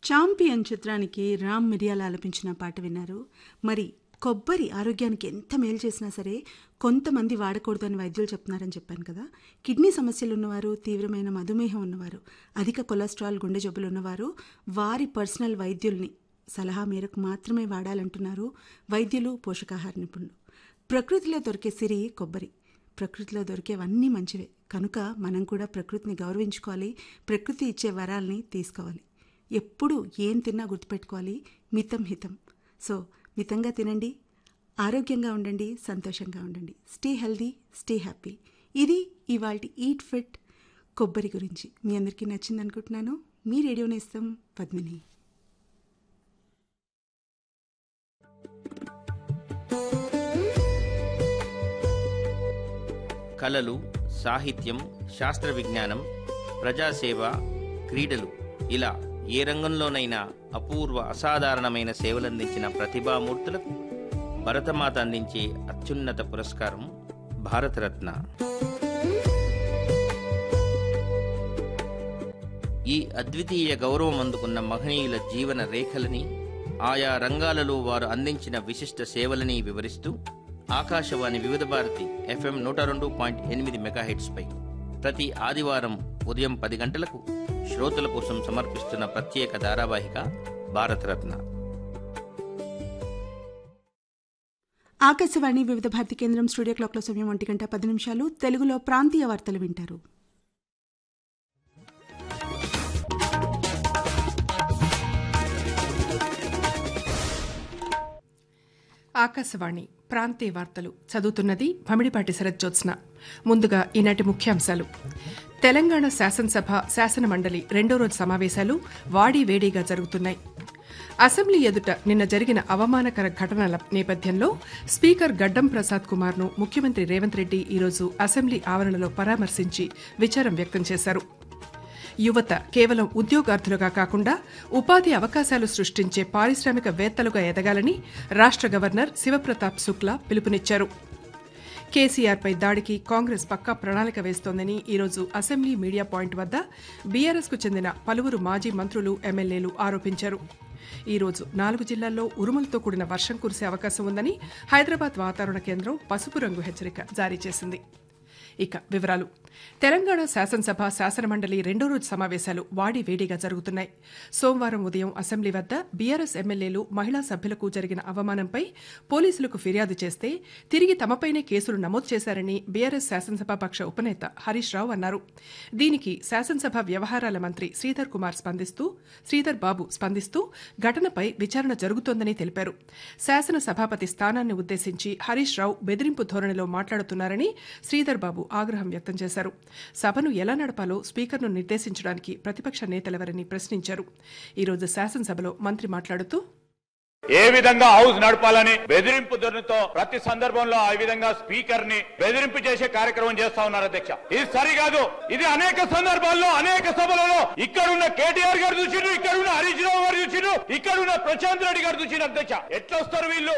champion చిత్రానికి రామ్ మిరియాల ఆలపించిన పాట విన్నారు మరి కొబ్బరి ఆరోగ్యానికి ఎంత మేలు చేసినా సరే కొంతమంది వాడకూడదు అని వైద్యులు చెప్తున్నారని చెప్పాను కదా కిడ్నీ సమస్యలు ఉన్నవారు తీవ్రమైన మధుమేహం ఉన్నవారు అధిక కొలెస్ట్రాల్ గుండె జబ్బులు ఉన్నవారు వారి పర్సనల్ వైద్యుల్ని సలహా మేరకు మాత్రమే వాడాలంటున్నారు వైద్యులు పోషకాహార నిపుణులు ప్రకృతిలో దొరికే సిరి కొబ్బరి ప్రకృతిలో దొరికేవన్నీ మంచివే కనుక మనం కూడా ప్రకృతిని గౌరవించుకోవాలి ప్రకృతి ఇచ్చే వరాల్ని తీసుకోవాలి ఎప్పుడు ఏం తిన్నా గుర్తుపెట్టుకోవాలి మితం హితం సో మితంగా తినండి ఆరోగ్యంగా ఉండండి సంతోషంగా ఉండండి స్టే హెల్దీ స్టే హ్యాపీ ఇది ఇవాళ ఈట్ ఫిట్ కొబ్బరి గురించి మీ అందరికీ నచ్చింది అనుకుంటున్నాను మీ రేడియో నేస్తం పద్మిని కళలు సాహిత్యం శాస్త్ర విజ్ఞానం ప్రజాసేవ క్రీడలు ఇలా ఏ రంగంలోనైనా అపూర్వ అసాధారణమైన సేవలందించిన ప్రతిభామూర్తులకు భరతమాత అందించే అత్యున్నత పురస్కారం భారతరత్న ఈ అద్వితీయ గౌరవం అందుకున్న మహనీయుల జీవన రేఖలని ఆయా రంగాలలో వారు అందించిన విశిష్ట సేవలని వివరిస్తూ ఆకాశవాణి వివిధ భారతి ఎఫ్ఎం నూట రెండు పాయింట్ ఎనిమిది మెగాహెట్స్పై ప్రతి ఆదివారం ఉదయం పది గంటలకు శ్రోతల కోసం సమర్పిస్తున్న ప్రత్యేక ధారావాహిక భారతరత్న ఆకాశవాణి వివిధ భారతి కేంద్రం స్టూడియో క్లాక్లో సమయం ఒంటి గంట పది నిమిషాలు తెలుగులో ప్రాంతీయ వార్తలు వింటారు ఆకాశవాణి ప్రాంతీయ వార్తలు చదువుతున్నది భమిడిపాటి శరజ్జోత్స్న ముందుగా ఈనాటి ముఖ్యాంశాలు తెలంగాణ శాసనసభ శాసన మండలి రెండో రోజు సమావేశాలు వాడి వేడిగా జరుగుతున్నాయి అసెంబ్లీ ఎదుట నిన్న జరిగిన అవమానకర ఘటనల నేపథ్యంలో స్పీకర్ గడ్డం ప్రసాద్ కుమార్ను ముఖ్యమంత్రి రేవంత్ రెడ్డి ఈరోజు అసెంబ్లీ ఆవరణలో పరామర్శించి విచారం వ్యక్తం చేశారు యువత కేవలం ఉద్యోగార్థులుగా కాకుండా ఉపాధి అవకాశాలు సృష్టించే పారిశ్రామికవేత్తలుగా ఎదగాలని రాష్ట్ర గవర్నర్ శివప్రతాప్ శుక్లా పిలుపునిచ్చారు కేసీఆర్పై దాడికి కాంగ్రెస్ పక్కా ప్రణాళిక వేస్తోందని ఈరోజు అసెంబ్లీ మీడియా పాయింట్ వద్ద బీఆర్ఎస్కు చెందిన పలువురు మాజీ మంత్రులు ఎమ్మెల్యేలు ఆరోపించారు ఈరోజు నాలుగు జిల్లాల్లో ఉరుములతో కూడిన వర్షం కురిసే అవకాశం ఉందని హైదరాబాద్ వాతావరణ కేంద్రం పసుపు రంగు హెచ్చరిక జారీ చేసింది ఇక వివరాలు తెలంగాణ శాసనసభ శాసనమండలి రెండో రోజు సమావేశాలు వాడి వేడిగా జరుగుతున్నాయి సోమవారం ఉదయం అసెంబ్లీ వద్ద బీఆర్ఎస్ ఎమ్మెల్యేలు మహిళా సభ్యులకు జరిగిన అవమానంపై పోలీసులకు ఫిర్యాదు చేస్తే తిరిగి తమపైనే కేసులు నమోదు చేశారని బీఆర్ఎస్ శాసనసభాపక్ష ఉపనేత హరీష్ రావు అన్నారు దీనికి శాసనసభ వ్యవహారాల మంత్రి శ్రీధర్ కుమార్ స్పందిస్తూ శ్రీధర్ బాబు స్పందిస్తూ ఘటనపై విచారణ జరుగుతోందని తెలిపారు శాసన సభాపతి స్థానాన్ని ఉద్దేశించి హరీష్ రావు బెదిరింపు ధోరణిలో మాట్లాడుతున్నారని శ్రీధర్ బాబు ఆగ్రహం వ్యక్తం చేశారు సభను ఎలా నడపాలో స్పీకర్ను నిర్దేశించడానికి ప్రతిపక్ష నేతలెవరని ప్రశ్నించారు ఈరోజు శాసనసభలో మంత్రి మాట్లాడుతూ ఏ విధంగా హౌస్ నడపాలని బెదిరింపు ధోరణితో ప్రతి సందర్భంలో ఆ విధంగా స్పీకర్ ని బెదిరింపు చేసే కార్యక్రమం చేస్తా ఉన్నారు అధ్యక్ష ఇది సరికాదు ఇది అనేక సందర్భాల్లో అనేక సభలలో ఇక్కడున్న కేటీఆర్ గారు చూసిండ్రు ఇక్కడున్న హరీష్ రావు గారు చూసిండ్రు ఇక్కడున్న ప్రశాంత్ రెడ్డి గారు చూసిండ్రు అధ్యక్ష ఎట్లా వస్తారు వీళ్ళు